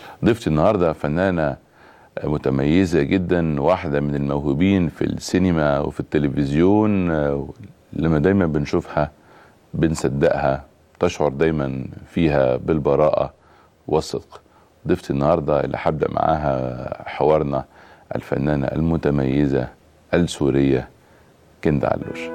ضيفتي النهارده فنانه متميزه جدا واحده من الموهوبين في السينما وفي التلفزيون آه، لما دايما بنشوفها بنصدقها تشعر دايما فيها بالبراءه والصدق ضيفتي النهارده اللي هبدا معاها حوارنا الفنانه المتميزه السوريه كندا علوش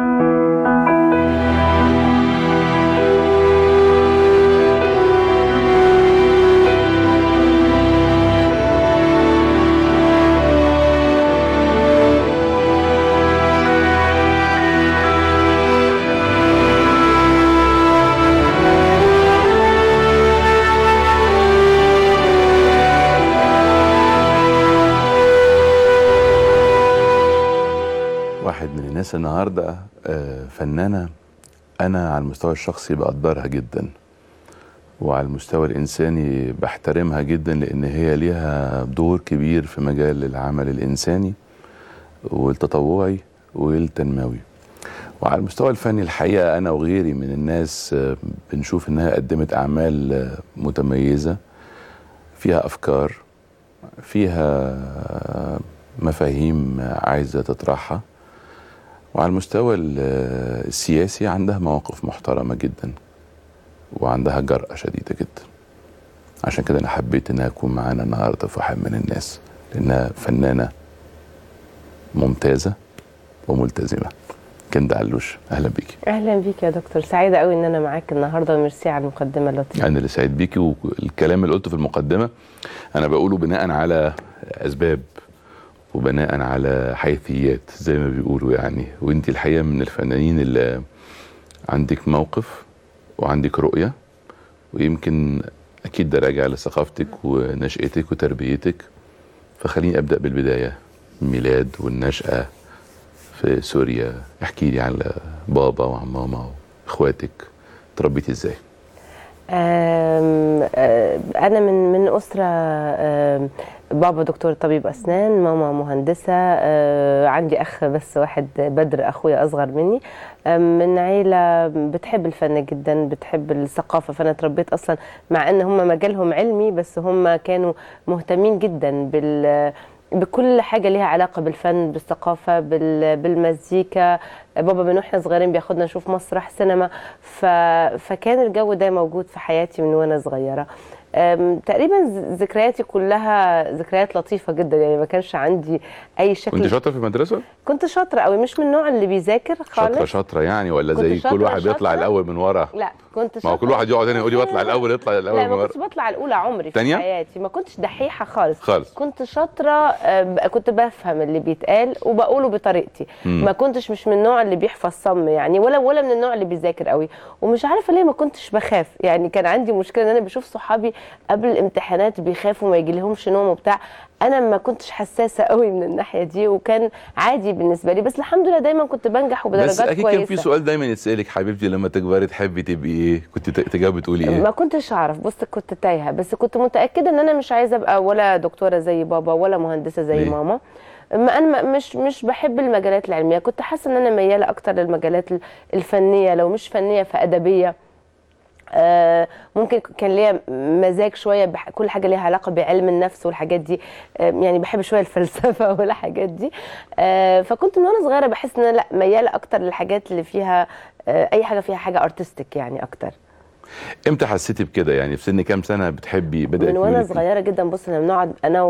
واحد من الناس النهارده آه، فنانه انا على المستوى الشخصي بقدرها جدا وعلى المستوى الانساني بحترمها جدا لان هي ليها دور كبير في مجال العمل الانساني والتطوعي والتنموي وعلى المستوى الفني الحقيقه انا وغيري من الناس آه، بنشوف انها قدمت اعمال آه، متميزه فيها افكار فيها آه، مفاهيم عايزه تطرحها وعلى المستوى ال- السياسي عندها مواقف محترمة جدا وعندها جرأة شديدة جدا عشان كده أنا حبيت إنها تكون معانا النهاردة في واحد من الناس لأنها فنانة ممتازة وملتزمة كندا علوش أهلا بيكي اهلا بيك يا دكتور سعيده قوي ان انا معاك النهارده وميرسي على المقدمه اللطيفه أنا اللي سعيد بيكي والكلام اللي قلته في المقدمة أنا بقوله بناء على أسباب وبناء على حيثيات زي ما بيقولوا يعني وانت الحقيقه من الفنانين اللي عندك موقف وعندك رؤيه ويمكن اكيد ده راجع لثقافتك ونشأتك وتربيتك فخليني ابدا بالبدايه الميلاد والنشأة في سوريا احكي لي على بابا وعن ماما واخواتك تربيتي ازاي آم، آه، انا من من اسره آم، بابا دكتور طبيب اسنان ماما مهندسه آه، عندي اخ بس واحد بدر اخويا اصغر مني آم، من عيله بتحب الفن جدا بتحب الثقافه فانا اتربيت اصلا مع ان هم مجالهم علمي بس هم كانوا مهتمين جدا بال بكل حاجة ليها علاقة بالفن بالثقافة بال... بالمزيكا بابا من واحنا صغيرين بياخدنا نشوف مسرح سينما ف... فكان الجو ده موجود في حياتي من وانا صغيرة أم، تقريبا ز- ذكرياتي كلها ذكريات لطيفة جدا يعني ما كانش عندي أي شكل كنت شاطره في المدرسه كنت شاطرة قوي مش من النوع اللي بيذاكر شاطره خالص شاطره يعني ولا كنت زي كل شاطرة واحد بيطلع شاطرة. الاول من ورا لا كنت ما هو كل واحد يقعد هنا يقول لي بطلع الاول يطلع الاول لا من ما ورا كنتش بطلع الأولى عمري تانية؟ في حياتي ما كنتش دحيحة خالص خالص كنت شاطرة آه، كنت بفهم اللي بيتقال وبقوله بطريقتي مم. ما كنتش مش من النوع اللي بيحفظ صم يعني ولا ولا من النوع اللي بيذاكر قوي ومش عارفه ليه ما كنتش بخاف يعني كان عندي مشكله ان انا بشوف صحابي قبل الامتحانات بيخافوا ما يجي لهمش نوم وبتاع انا ما كنتش حساسه قوي من الناحيه دي وكان عادي بالنسبه لي بس الحمد لله دايما كنت بنجح وبدرجات بس اكيد كويسه كان في سؤال دايما يتسالك حبيبتي لما تكبري تحبي تبقي ايه كنت ت- تجاوبي تقولي ايه ما كنتش اعرف بص كنت تايهه بس كنت متاكده ان انا مش عايزه ابقى ولا دكتوره زي بابا ولا مهندسه زي ليه؟ ماما ما انا ما- مش مش بحب المجالات العلميه كنت حاسه ان انا مياله اكتر للمجالات ال- الفنيه لو مش فنيه فادبيه آه، ممكن كان ليا مزاج شويه بح... كل حاجه ليها علاقه بعلم النفس والحاجات دي آه، يعني بحب شويه الفلسفه والحاجات دي آه، فكنت من وانا صغيره بحس ان انا لا مياله اكتر للحاجات اللي فيها آه، اي حاجه فيها حاجه ارتستيك يعني اكتر امتى حسيتي بكده يعني في سن كام سنه بتحبي بدات من وانا يقولك- صغيره جدا بص لما بنقعد انا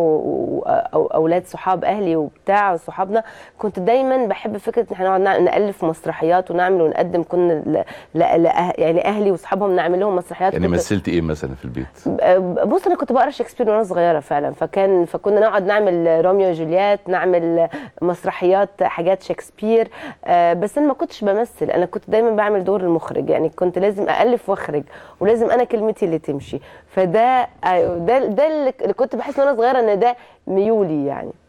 واولاد صحاب اهلي وبتاع صحابنا كنت دايما بحب فكره ان احنا نقعد نع- نالف مسرحيات ونعمل ونقدم كنا ل... ل... لأه... يعني اهلي واصحابهم نعمل لهم مسرحيات يعني كنت- مثلتي ايه مثلا في البيت بص انا كنت بقرا شكسبير وانا صغيره فعلا فكان فكنا نقعد نعمل روميو وجولييت نعمل مسرحيات حاجات شكسبير آه، بس انا ما كنتش بمثل انا كنت دايما بعمل دور المخرج يعني كنت لازم الف واخرج ولازم انا كلمتي اللي تمشي فده أيوة، ده ده اللي كنت بحس وانا صغيره ان ده ميولي يعني